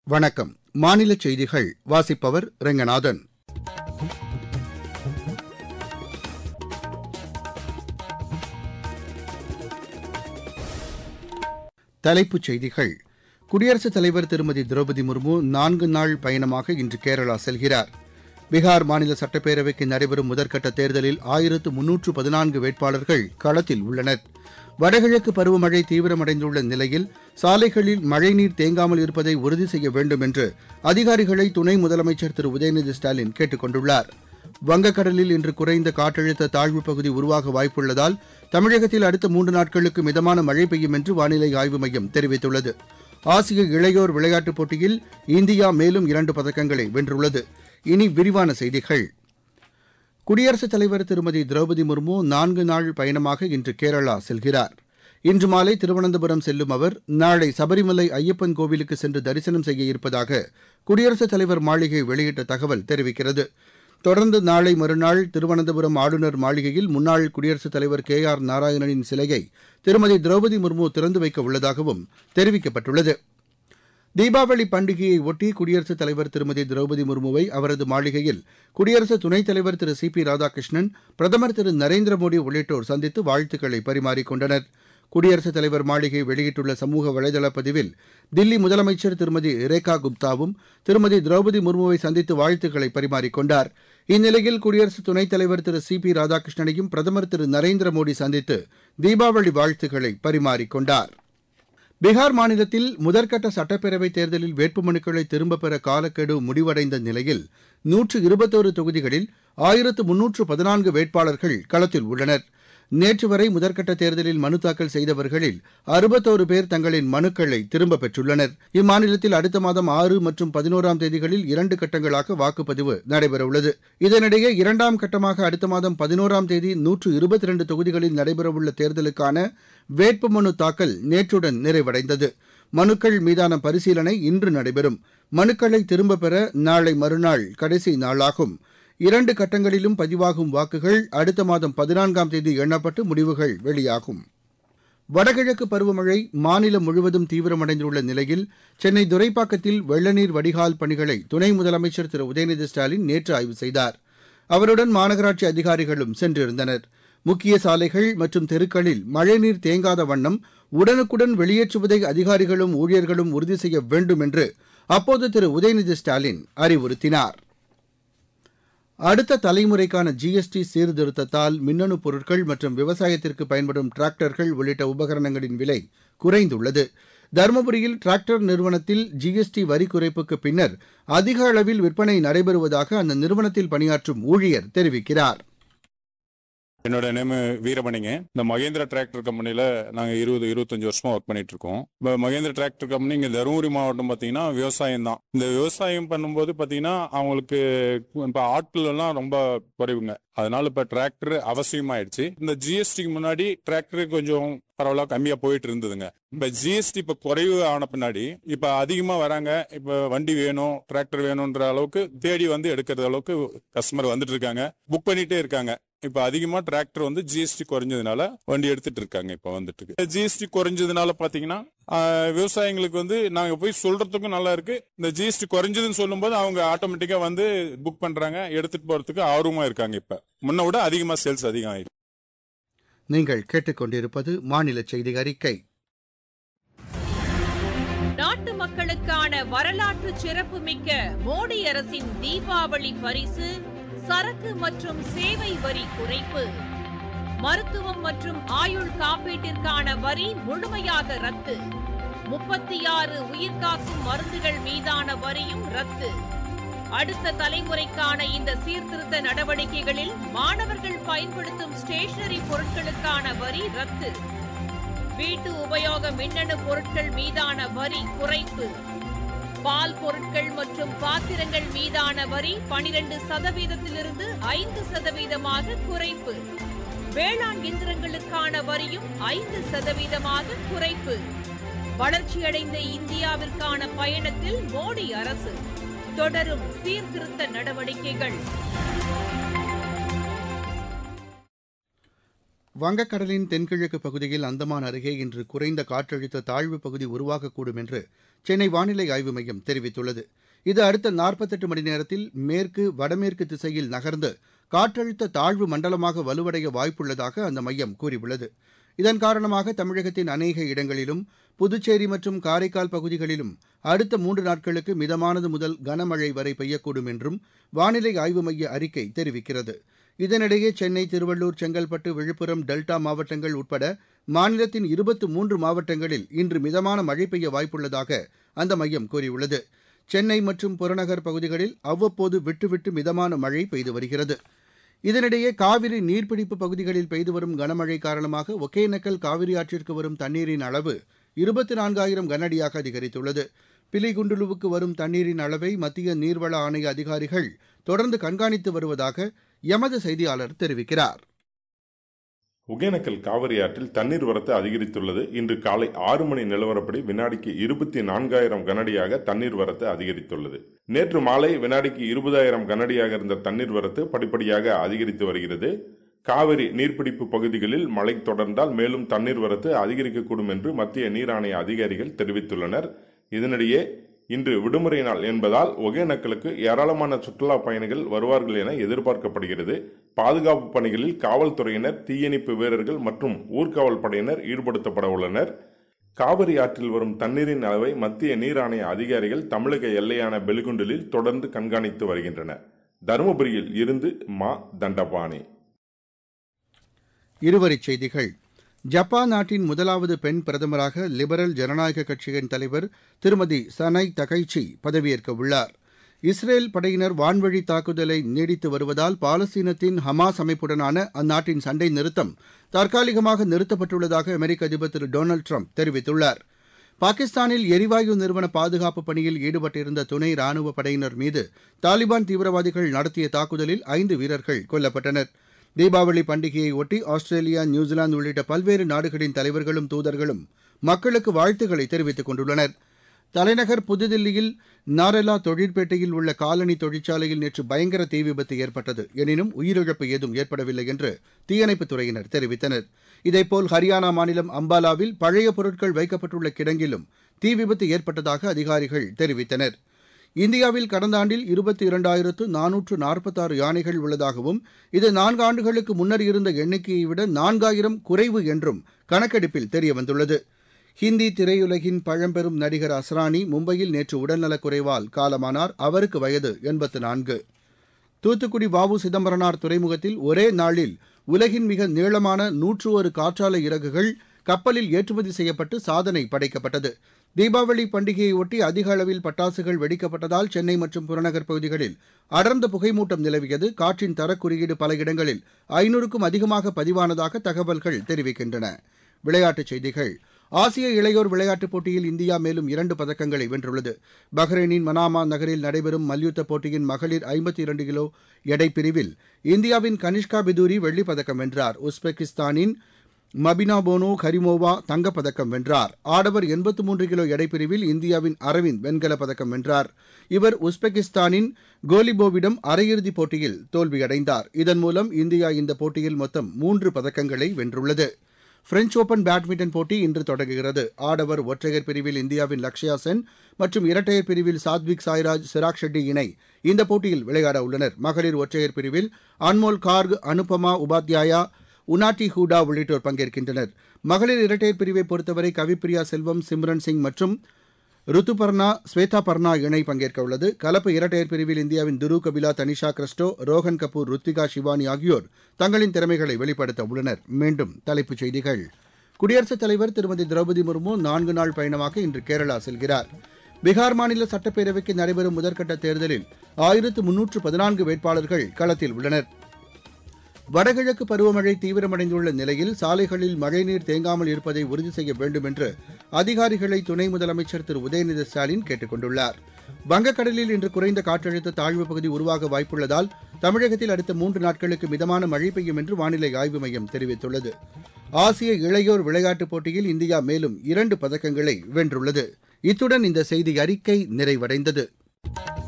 வணக்கம் மாநில செய்திகள் வாசிப்பவர் ரெங்கநாதன் தலைப்புச் செய்திகள் குடியரசுத் தலைவர் திருமதி திரௌபதி முர்மு நான்கு நாள் பயணமாக இன்று கேரளா செல்கிறார் பீகார் மாநில சட்டப்பேரவைக்கு நடைபெறும் முதற்கட்ட தேர்தலில் ஆயிரத்து முன்னூற்று பதினான்கு வேட்பாளர்கள் களத்தில் உள்ளனர் வடகிழக்கு பருவமழை தீவிரமடைந்துள்ள நிலையில் சாலைகளில் மழைநீர் தேங்காமல் இருப்பதை உறுதி செய்ய வேண்டும் என்று அதிகாரிகளை துணை முதலமைச்சர் திரு உதயநிதி ஸ்டாலின் கேட்டுக் கொண்டுள்ளார் வங்கக்கடலில் இன்று குறைந்த காற்றழுத்த தாழ்வுப் பகுதி உருவாக வாய்ப்புள்ளதால் தமிழகத்தில் அடுத்த மூன்று நாட்களுக்கு மிதமான மழை பெய்யும் என்று வானிலை ஆய்வு மையம் தெரிவித்துள்ளது ஆசிய இளையோர் விளையாட்டுப் போட்டியில் இந்தியா மேலும் இரண்டு பதக்கங்களை வென்றுள்ளது இனி விரிவான செய்திகள் குடியரசுத் தலைவர் திருமதி திரௌபதி முர்மு நான்கு நாள் பயணமாக இன்று கேரளா செல்கிறார் இன்று மாலை திருவனந்தபுரம் செல்லும் அவர் நாளை சபரிமலை ஐயப்பன் கோவிலுக்கு சென்று தரிசனம் செய்ய இருப்பதாக குடியரசுத் தலைவர் மாளிகை வெளியிட்ட தகவல் தெரிவிக்கிறது தொடர்ந்து நாளை மறுநாள் திருவனந்தபுரம் ஆளுநர் மாளிகையில் முன்னாள் குடியரசுத் தலைவர் கே ஆர் நாராயணனின் சிலையை திருமதி திரௌபதி முர்மு திறந்து வைக்க உள்ளதாகவும் தெரிவிக்கப்பட்டுள்ளது தீபாவளி பண்டிகையை ஒட்டி குடியரசுத் தலைவர் திருமதி திரௌபதி முர்முவை அவரது மாளிகையில் குடியரசு துணைத் தலைவர் திரு சி பி ராதாகிருஷ்ணன் பிரதமர் திரு நரேந்திர மோடி உள்ளிட்டோர் சந்தித்து வாழ்த்துக்களை பரிமாறிக் கொண்டனர் குடியரசுத் தலைவர் மாளிகை வெளியிட்டுள்ள சமூக வலைதள பதிவில் தில்லி முதலமைச்சர் திருமதி ரேகா குப்தாவும் திருமதி திரௌபதி முர்முவை சந்தித்து வாழ்த்துக்களை பரிமாறிக் கொண்டார் இந்நிலையில் குடியரசு துணைத் தலைவர் திரு சி பி ராதாகிருஷ்ணனையும் பிரதமர் திரு நரேந்திர மோடி சந்தித்து தீபாவளி வாழ்த்துக்களை பரிமாறிக் கொண்டார் பீகார் மாநிலத்தில் முதற்கட்ட சட்டப்பேரவைத் தேர்தலில் வேட்புமனுக்களை திரும்பப் பெற காலக்கெடு முடிவடைந்த நிலையில் நூற்று இருபத்தோரு தொகுதிகளில் ஆயிரத்து முன்னூற்று பதினான்கு வேட்பாளர்கள் களத்தில் உள்ளனர் நேற்று வரை முதற்கட்ட தேர்தலில் மனு தாக்கல் செய்தவர்களில் அறுபத்தோரு பேர் தங்களின் மனுக்களை திரும்பப் பெற்றுள்ளனர் இம்மாநிலத்தில் அடுத்த மாதம் ஆறு மற்றும் பதினோராம் தேதிகளில் இரண்டு கட்டங்களாக வாக்குப்பதிவு நடைபெறவுள்ளது இதனிடையே இரண்டாம் கட்டமாக அடுத்த மாதம் பதினோராம் தேதி நூற்று இருபத்தி இரண்டு தொகுதிகளில் நடைபெறவுள்ள தேர்தலுக்கான வேட்புமனு தாக்கல் நேற்றுடன் நிறைவடைந்தது மனுக்கள் மீதான பரிசீலனை இன்று நடைபெறும் மனுக்களை திரும்பப் பெற நாளை மறுநாள் கடைசி நாளாகும் இரண்டு கட்டங்களிலும் பதிவாகும் வாக்குகள் அடுத்த மாதம் பதினான்காம் தேதி எண்ணப்பட்டு முடிவுகள் வெளியாகும் வடகிழக்கு பருவமழை மாநிலம் முழுவதும் தீவிரமடைந்துள்ள நிலையில் சென்னை துரைப்பாக்கத்தில் வெள்ளநீர் வடிகால் பணிகளை துணை முதலமைச்சர் திரு உதயநிதி ஸ்டாலின் நேற்று ஆய்வு செய்தார் அவருடன் மாநகராட்சி அதிகாரிகளும் சென்றிருந்தனர் முக்கிய சாலைகள் மற்றும் தெருக்களில் மழைநீர் தேங்காத வண்ணம் உடனுக்குடன் வெளியேற்றுவதை அதிகாரிகளும் ஊழியர்களும் உறுதி செய்ய வேண்டும் என்று அப்போது திரு உதயநிதி ஸ்டாலின் அறிவுறுத்தினார் அடுத்த தலைமுறைக்கான ஜிஎஸ்டி சீர்திருத்தத்தால் மின்னணு பொருட்கள் மற்றும் விவசாயத்திற்கு பயன்படும் டிராக்டர்கள் உள்ளிட்ட உபகரணங்களின் விலை குறைந்துள்ளது தருமபுரியில் டிராக்டர் நிறுவனத்தில் ஜிஎஸ்டி வரி குறைப்புக்கு பின்னர் அதிக அளவில் விற்பனை நடைபெறுவதாக அந்த நிறுவனத்தில் பணியாற்றும் ஊழியர் தெரிவிக்கிறார் என்னோட நேம் வீரமணிங்க இந்த மகேந்திரா டிராக்டர் கம்பெனில நாங்க இருபது இருபத்தஞ்சு வருஷமா ஒர்க் பண்ணிட்டு இருக்கோம் இப்போ மகேந்திரா டிராக்டர் கம்பெனி இங்க தருமபுரி மாவட்டம் பாத்தீங்கன்னா விவசாயம் தான் இந்த விவசாயம் பண்ணும்போது பாத்தீங்கன்னா அவங்களுக்கு இப்ப ஆட்கள் எல்லாம் ரொம்ப குறைவுங்க அதனால இப்ப டிராக்டர் அவசியமாயிடுச்சு இந்த ஜிஎஸ்டிக்கு முன்னாடி டிராக்டர் கொஞ்சம் பரவாயில்ல கம்மியா போயிட்டு இருந்ததுங்க இப்ப ஜிஎஸ்டி இப்ப குறைவு ஆன பின்னாடி இப்ப அதிகமா வராங்க இப்ப வண்டி வேணும் டிராக்டர் வேணும்ன்ற அளவுக்கு தேடி வந்து எடுக்கிற அளவுக்கு கஸ்டமர் வந்துட்டு இருக்காங்க புக் பண்ணிட்டே இருக்காங்க இப்ப அதிகமா டிராக்டர் வந்து ஜிஎஸ்டி குறைஞ்சதுனால வண்டி எடுத்துட்டு இருக்காங்க இப்ப வந்துட்டு இருக்கு ஜிஎஸ்டி குறைஞ்சதுனால பாத்தீங்கன்னா ஆஹ், விவசாயிங்களுக்கு வந்து நாங்க போய் சொல்றதுக்கும் நல்லா இருக்கு இந்த ஜிஎஸ்டி குறைஞ்சதுன்னு சொல்லும்போது அவங்க ஆட்டோமேட்டிக்கா வந்து புக் பண்றாங்க எடுத்துட்டு போறதுக்கு ஆர்வமா இருக்காங்க இப்ப முன்ன விட அதிகமா சேல்ஸ் அதிகம் ஆயிடுச்சு நீங்கள் கேட்டுக்கொண்டிருப்பது மாநில செய்தி அறிக்கை நாட்டு மக்களுக்கான வரலாற்று சிறப்புமிக்க மோடி அரசின் தீபாவளி பரிசு சரக்கு மற்றும் சேவை வரி குறைப்பு மருத்துவம் மற்றும் ஆயுள் காப்பீட்டிற்கான வரி முழுமையாக ரத்து முப்பத்தி ஆறு உயிர்காக்கும் மருந்துகள் மீதான வரியும் ரத்து அடுத்த தலைமுறைக்கான இந்த சீர்திருத்த நடவடிக்கைகளில் மாணவர்கள் பயன்படுத்தும் ஸ்டேஷனரி பொருட்களுக்கான வரி ரத்து வீட்டு உபயோக மின்னணு பொருட்கள் மீதான வரி குறைப்பு பால் பொருட்கள் மற்றும் பாத்திரங்கள் மீதான வரி பனிரெண்டு சதவீதத்திலிருந்து ஐந்து சதவீதமாக குறைப்பு வேளாண் இயந்திரங்களுக்கான வரியும் ஐந்து சதவீதமாக குறைப்பு வளர்ச்சியடைந்த இந்தியாவிற்கான பயணத்தில் மோடி அரசு தொடரும் சீர்திருத்த நடவடிக்கைகள் வங்கக்கடலின் தென்கிழக்கு பகுதியில் அந்தமான் அருகே இன்று குறைந்த காற்றழுத்த தாழ்வு பகுதி உருவாகக்கூடும் என்று சென்னை வானிலை ஆய்வு மையம் தெரிவித்துள்ளது இது அடுத்த நாற்பத்தெட்டு மணி நேரத்தில் மேற்கு வடமேற்கு திசையில் நகர்ந்து காற்றழுத்த தாழ்வு மண்டலமாக வலுவடைய வாய்ப்புள்ளதாக அந்த மையம் கூறியுள்ளது இதன் காரணமாக தமிழகத்தின் அநேக இடங்களிலும் புதுச்சேரி மற்றும் காரைக்கால் பகுதிகளிலும் அடுத்த மூன்று நாட்களுக்கு மிதமானது முதல் கனமழை வரை பெய்யக்கூடும் என்றும் வானிலை ஆய்வு மைய அறிக்கை தெரிவிக்கிறது இதனிடையே சென்னை திருவள்ளூர் செங்கல்பட்டு விழுப்புரம் டெல்டா மாவட்டங்கள் உட்பட மாநிலத்தின் இருபத்து மூன்று மாவட்டங்களில் இன்று மிதமான மழை பெய்ய வாய்ப்புள்ளதாக அந்த மையம் கூறியுள்ளது சென்னை மற்றும் புறநகர் பகுதிகளில் அவ்வப்போது விட்டுவிட்டு மிதமான மழை பெய்து வருகிறது இதனிடையே காவிரி நீர்பிடிப்பு பகுதிகளில் பெய்து வரும் கனமழை காரணமாக ஒகேனக்கல் காவிரி ஆற்றிற்கு வரும் தண்ணீரின் அளவு இருபத்தி நான்காயிரம் கனஅடியாக அதிகரித்துள்ளது பிலிகுண்டுலுவுக்கு வரும் தண்ணீரின் அளவை மத்திய நீர்வள ஆணைய அதிகாரிகள் தொடர்ந்து கண்காணித்து வருவதாக எமது செய்தியாளர் தெரிவிக்கிறார் ஒகேனக்கல் காவிரி ஆற்றில் தண்ணீர் வரத்து அதிகரித்துள்ளது இன்று காலை ஆறு மணி நிலவரப்படி வினாடிக்கு இருபத்தி நான்காயிரம் கனடியாக தண்ணீர் வரத்து அதிகரித்துள்ளது நேற்று மாலை வினாடிக்கு இருபதாயிரம் கனடியாக இருந்த தண்ணீர் வரத்து படிப்படியாக அதிகரித்து வருகிறது காவிரி நீர்பிடிப்பு பகுதிகளில் மழை தொடர்ந்தால் மேலும் தண்ணீர் வரத்து அதிகரிக்கக்கூடும் என்று மத்திய நீர் ஆணைய அதிகாரிகள் தெரிவித்துள்ளனர் இதனிடையே இன்று விடுமுறை நாள் என்பதால் ஒகேனக்கலுக்கு ஏராளமான சுற்றுலா பயணிகள் வருவார்கள் என எதிர்பார்க்கப்படுகிறது பாதுகாப்பு பணிகளில் காவல்துறையினர் தீயணைப்பு வீரர்கள் மற்றும் ஊர்காவல் படையினர் ஈடுபடுத்தப்பட உள்ளனர் காவிரி ஆற்றில் வரும் தண்ணீரின் அளவை மத்திய நீர் ஆணைய அதிகாரிகள் தமிழக எல்லையான பெலிகுண்டலில் தொடர்ந்து கண்காணித்து வருகின்றனர் தருமபுரியில் இருந்து மா தண்டபாணி இருவரிச் செய்திகள் ஜப்பான் நாட்டின் முதலாவது பெண் பிரதமராக லிபரல் ஜனநாயக கட்சியின் தலைவர் திருமதி சனை தகைச்சி பதவியேற்க உள்ளார் இஸ்ரேல் படையினர் வான்வழி தாக்குதலை நீடித்து வருவதால் பாலஸ்தீனத்தின் ஹமாஸ் அமைப்புடனான அந்நாட்டின் சண்டை நிறுத்தம் தற்காலிகமாக நிறுத்தப்பட்டுள்ளதாக அமெரிக்க அதிபர் திரு டொனால்டு ட்ரம்ப் தெரிவித்துள்ளார் பாகிஸ்தானில் எரிவாயு நிறுவன பாதுகாப்பு பணியில் ஈடுபட்டிருந்த துணை ராணுவ படையினர் மீது தாலிபான் தீவிரவாதிகள் நடத்திய தாக்குதலில் ஐந்து வீரர்கள் கொல்லப்பட்டனர் தீபாவளி பண்டிகையை ஒட்டி ஆஸ்திரேலியா நியூசிலாந்து உள்ளிட்ட பல்வேறு நாடுகளின் தலைவர்களும் தூதர்களும் மக்களுக்கு வாழ்த்துக்களை தெரிவித்துக் கொண்டுள்ளனர் தலைநகர் புதுதில்லியில் நாரெலா தொழிற்பேட்டையில் உள்ள காலனி தொழிற்சாலையில் நேற்று பயங்கர தீ விபத்து ஏற்பட்டது எனினும் உயிரிழப்பு ஏதும் ஏற்படவில்லை என்று தீயணைப்புத் துறையினர் தெரிவித்தனர் இதேபோல் ஹரியானா மாநிலம் அம்பாலாவில் பழைய பொருட்கள் வைக்கப்பட்டுள்ள கிடங்கிலும் தீ விபத்து ஏற்பட்டதாக அதிகாரிகள் தெரிவித்தனர் இந்தியாவில் கடந்த ஆண்டில் இருபத்தி இரண்டாயிரத்து நானூற்று நாற்பத்தாறு யானைகள் உள்ளதாகவும் இது நான்கு ஆண்டுகளுக்கு முன்னர் இருந்த எண்ணிக்கையை விட நான்காயிரம் குறைவு என்றும் கணக்கெடுப்பில் தெரியவந்துள்ளது ஹிந்தி திரையுலகின் பழம்பெரும் நடிகர் அஸ்ரானி மும்பையில் நேற்று உடல்நலக்குறைவால் காலமானார் அவருக்கு வயது எண்பத்து நான்கு தூத்துக்குடி வாவு சிதம்பரனார் துறைமுகத்தில் ஒரே நாளில் உலகின் மிக நீளமான நூற்று ஒரு காற்றாலை இறகுகள் கப்பலில் ஏற்றுமதி செய்யப்பட்டு சாதனை படைக்கப்பட்டது தீபாவளி பண்டிகையையொட்டி அதிக அளவில் பட்டாசுகள் வெடிக்கப்பட்டதால் சென்னை மற்றும் புறநகர் பகுதிகளில் அடர்ந்த புகைமூட்டம் நிலவியது காற்றின் தரக்குறியீடு பல இடங்களில் ஐநூறுக்கும் அதிகமாக பதிவானதாக தகவல்கள் தெரிவிக்கின்றன விளையாட்டுச் செய்திகள் ஆசிய இளையோர் விளையாட்டுப் போட்டியில் இந்தியா மேலும் இரண்டு பதக்கங்களை வென்றுள்ளது பஹ்ரைனின் மனாமா நகரில் நடைபெறும் மல்யுத்த போட்டியின் மகளிர் ஐம்பத்தி இரண்டு கிலோ எடை பிரிவில் இந்தியாவின் கனிஷ்கா பிதூரி வெள்ளிப் பதக்கம் வென்றார் உஸ்பெகிஸ்தானின் மபினா போனோ கரிமோவா தங்கப்பதக்கம் வென்றார் ஆடவர் எண்பத்து மூன்று கிலோ எடைப்பிரிவில் இந்தியாவின் அரவிந்த் வெண்கலப் பதக்கம் வென்றார் இவர் உஸ்பெகிஸ்தானின் கோலிபோவிடம் அரையிறுதிப் போட்டியில் தோல்வியடைந்தார் இதன் மூலம் இந்தியா இந்த போட்டியில் மொத்தம் மூன்று பதக்கங்களை வென்றுள்ளது பிரெஞ்ச் ஓபன் பேட்மிண்டன் போட்டி இன்று தொடங்குகிறது ஆடவர் ஒற்றையர் பிரிவில் இந்தியாவின் லக்ஷயா சென் மற்றும் இரட்டையர் பிரிவில் சாத்விக் சாய்ராஜ் சிராக் ஷெட்டி இணை இந்த போட்டியில் விளையாட உள்ளனர் மகளிர் ஒற்றையர் பிரிவில் அன்மோல் கார்க் அனுபமா உபாத்யாயா உனாட்டி ஹூடா உள்ளிட்டோர் பங்கேற்கின்றனர் மகளிர் இரட்டையர் பிரிவை பொறுத்தவரை கவிப்பிரியா செல்வம் சிம்ரன் சிங் மற்றும் ருத்துபர்ணா ஸ்வேதா பர்ணா இணை பங்கேற்க உள்ளது கலப்பு இரட்டையர் பிரிவில் இந்தியாவின் துரு கபிலா தனிஷா கிறிஸ்டோ ரோஹன் கபூர் ருத்திகா சிவானி ஆகியோர் தங்களின் திறமைகளை வெளிப்படுத்த உள்ளனர் மீண்டும் தலைப்புச் செய்திகள் குடியரசுத் தலைவர் திருமதி திரௌபதி முர்மு நான்கு நாள் பயணமாக இன்று கேரளா செல்கிறார் பீகார் மாநில சட்டப்பேரவைக்கு நடைபெறும் முதற்கட்ட தேர்தலில் ஆயிரத்து முன்னூற்று பதினான்கு வேட்பாளர்கள் களத்தில் உள்ளனர் வடகிழக்கு பருவமழை தீவிரமடைந்துள்ள நிலையில் சாலைகளில் மழைநீர் தேங்காமல் இருப்பதை உறுதி செய்ய வேண்டும் என்று அதிகாரிகளை துணை முதலமைச்சர் திரு உதயநிதி ஸ்டாலின் கேட்டுக் கொண்டுள்ளார் வங்கக்கடலில் இன்று குறைந்த காற்றழுத்த தாழ்வு பகுதி உருவாக வாய்ப்புள்ளதால் தமிழகத்தில் அடுத்த மூன்று நாட்களுக்கு மிதமான மழை பெய்யும் என்று வானிலை ஆய்வு மையம் தெரிவித்துள்ளது ஆசிய இளையோர் விளையாட்டுப் போட்டியில் இந்தியா மேலும் இரண்டு பதக்கங்களை வென்றுள்ளது இத்துடன் இந்த செய்தி அறிக்கை நிறைவடைந்தது